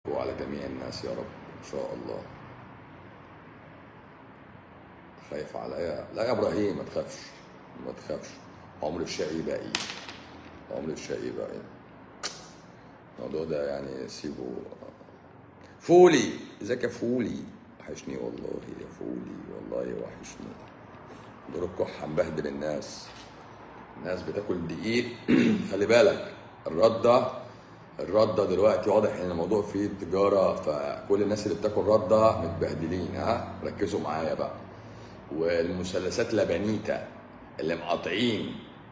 وعلى جميع الناس يا رب ان شاء الله خايف عليا لا يا ابراهيم ما تخافش ما تخافش عمر الشقي باقي عمر الشقي باقي الموضوع ده يعني سيبه فولي ازيك يا فولي وحشني والله يا فولي والله وحشني دور الكحة مبهدل الناس الناس بتاكل دقيق خلي بالك الردة الردة دلوقتي واضح ان الموضوع فيه تجارة فكل الناس اللي بتاكل ردة متبهدلين ها ركزوا معايا بقى والمثلثات لبنيتا اللي مقاطعين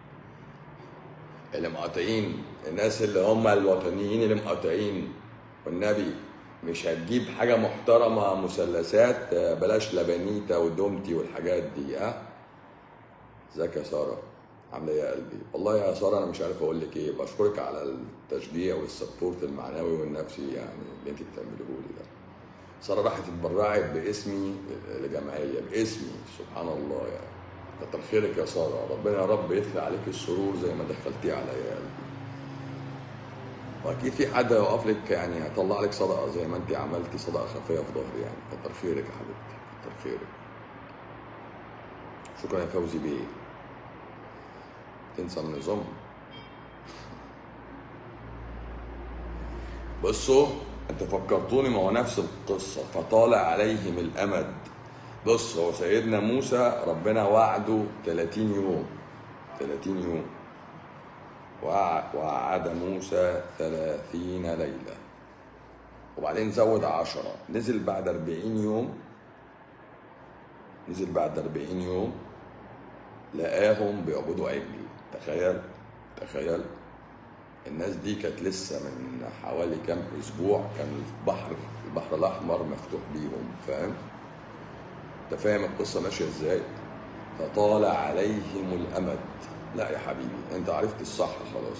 اللي مقاطعين الناس اللي هم الوطنيين اللي مقاطعين والنبي مش هتجيب حاجة محترمة مثلثات آه، بلاش لبنيتا ودومتي والحاجات دي ها ازيك يا سارة عاملة ايه يا قلبي والله يا سارة انا مش عارف اقول لك ايه بشكرك على التشجيع والسبورت المعنوي والنفسي يعني اللي انت بتعمله لي ده سارة راحت اتبرعت باسمي لجمعية باسمي سبحان الله يعني كتر خيرك يا سارة ربنا يا رب يدخل عليك السرور زي ما دخلتيه عليا يا قلبي واكيد في حد هيوقف لك يعني هيطلع لك صدقه زي ما انت عملتي صدقه خفيه في ظهري يعني كتر خيرك يا حبيبتي كتر خيرك شكرا يا فوزي بيه تنسى النظام بصوا انت فكرتوني ما هو نفس القصه فطال عليهم الامد بص هو سيدنا موسى ربنا وعده 30 يوم 30 يوم وع- وعد موسى ثلاثين ليلة وبعدين زود عشرة نزل بعد أربعين يوم نزل بعد أربعين يوم لقاهم بيعبدوا عجل تخيل تخيل الناس دي كانت لسه من حوالي كام اسبوع كان البحر البحر الاحمر مفتوح بيهم فاهم انت فاهم القصه ماشيه ازاي فطال عليهم الامد لا يا حبيبي انت عرفت الصح خلاص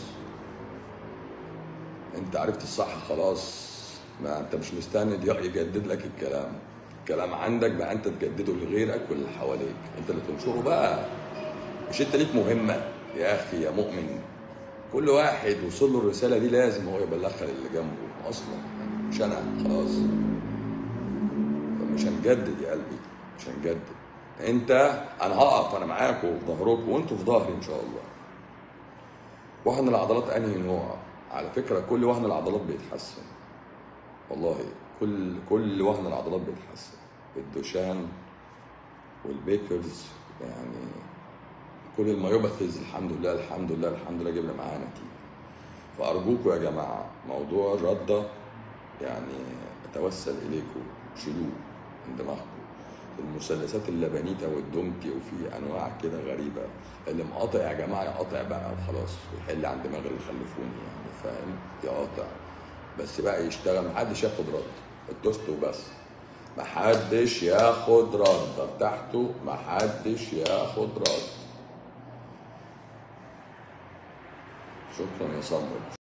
انت عرفت الصح خلاص ما انت مش مستني ضياء يجدد لك الكلام الكلام عندك بقى انت تجدده لغيرك واللي حواليك انت اللي تنشره بقى مش انت ليك مهمه يا اخي يا مؤمن كل واحد وصل له الرساله دي لازم هو يبلغها للي جنبه اصلا مش انا خلاص فمش هنجدد يا قلبي مش هنجدد انت انا هقف انا معاكم في ظهركم وانتوا في ظهري ان شاء الله وهن العضلات انهي نوع على فكره كل وهن العضلات بيتحسن والله كل كل وهن العضلات بيتحسن الدوشان والبيكرز يعني كل الميوباثيز الحمد لله الحمد لله الحمد لله جبنا معاها نتيجه فارجوكم يا جماعه موضوع الرده يعني اتوسل اليكم شيلوه من دماغكم المثلثات اللبنيتا والدومتي وفي انواع كده غريبه اللي مقاطع يا جماعه يقاطع بقى وخلاص ويحل عن دماغ اللي خلفوني يعني فاهم يقاطع بس بقى يشتغل محدش ياخد رد التوست وبس محدش ياخد رد تحته محدش ياخد رد شكرا يا صمد